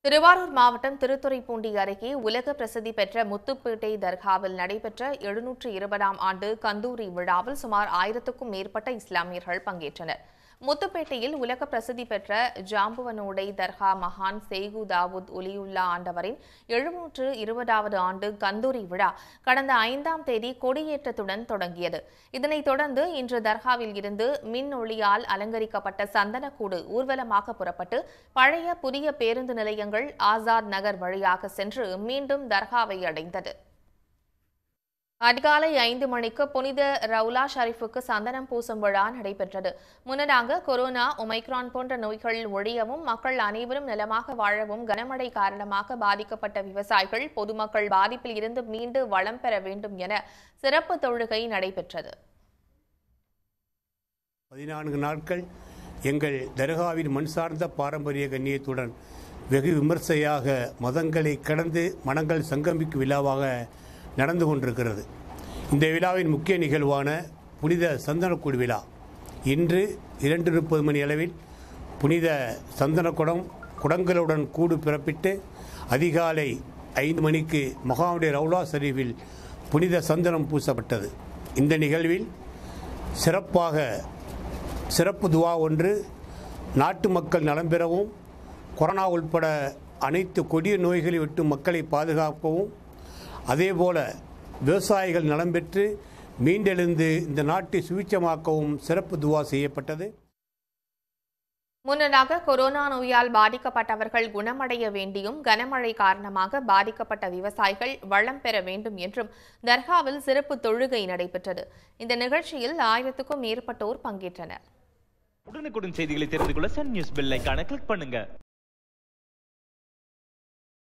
திருவாரூர் மாவட்டம் திருத்துறைப்பூண்டி அருகே உலக பிரசித்தி பெற்ற முத்துப்பேட்டை தர்காவில் நடைபெற்ற எழுநூற்று இருபதாம் ஆண்டு கந்தூரி விழாவில் சுமார் ஆயிரத்துக்கும் மேற்பட்ட இஸ்லாமியர்கள் பங்கேற்றனர் முத்துப்பேட்டையில் உலக பிரசித்தி பெற்ற ஜாம்புவனோடை தர்கா மகான் சேகு தாவூத் ஒலியுல்லா ஆண்டவரின் எழுநூற்று இருபதாவது ஆண்டு கந்தூரி விழா கடந்த ஐந்தாம் தேதி கொடியேற்றத்துடன் தொடங்கியது இதனைத் தொடர்ந்து இன்று தர்காவில் இருந்து மின் ஒளியால் அலங்கரிக்கப்பட்ட சந்தனக்கூடு ஊர்வலமாக புறப்பட்டு பழைய புதிய பேருந்து நிலையங்கள் ஆசாத் நகர் வழியாக சென்று மீண்டும் தர்காவை அடைந்தது அதிகாலை ஐந்து மணிக்கு புனித ரவுலா ஷரீஃபுக்கு சந்தனம் பூசும் விழா நடைபெற்றது முன்னதாக கொரோனா ஒமைக்ரான் போன்ற நோய்கள் ஒழியவும் மக்கள் அனைவரும் நலமாக வாழவும் கனமழை காரணமாக பாதிக்கப்பட்ட விவசாயிகள் பொதுமக்கள் பாதிப்பில் இருந்து மீண்டு வளம் பெற வேண்டும் என சிறப்பு தொழுகை நடைபெற்றது பதினான்கு நாட்கள் எங்கள் தர்காவின் மண் சார்ந்த பாரம்பரிய கண்ணியத்துடன் வெகு விமர்சையாக மதங்களை கடந்து மனங்கள் சங்கமிக்கும் விழாவாக நடந்து கொண்டிருக்கிறது இந்த விழாவின் முக்கிய நிகழ்வான புனித சந்தனக்கூடு விழா இன்று இரண்டு முப்பது மணி அளவில் புனித சந்தனக்குடம் குடங்களுடன் கூடு பிறப்பிட்டு அதிகாலை ஐந்து மணிக்கு மகாவுடைய ரவுலா ஷரீஃபில் புனித சந்தனம் பூசப்பட்டது இந்த நிகழ்வில் சிறப்பாக சிறப்பு துவா ஒன்று நாட்டு மக்கள் நலம் பெறவும் கொரோனா உட்பட அனைத்து கொடிய நோய்களை விட்டு மக்களை பாதுகாக்கவும் அதேபோல விவசாயிகள் நலம் பெற்று மீண்டெழுந்து இந்த நாட்டை சுவிச்சமாக்கவும் சிறப்பு துவா செய்யப்பட்டது முன்னதாக கொரோனா நோயால் பாதிக்கப்பட்டவர்கள் குணமடைய வேண்டியும் கனமழை காரணமாக பாதிக்கப்பட்ட விவசாயிகள் வளம் பெற வேண்டும் என்றும் தர்காவில் சிறப்பு தொழுகை நடைபெற்றது இந்த நிகழ்ச்சியில் ஆயிரத்துக்கும் மேற்பட்டோர் பங்கேற்றனர் உடனுக்குடன் செய்திகளை தெரிந்து கொள்ள சன் நியூஸ் பெல் ஐகானை கிளிக் பண்ணுங்க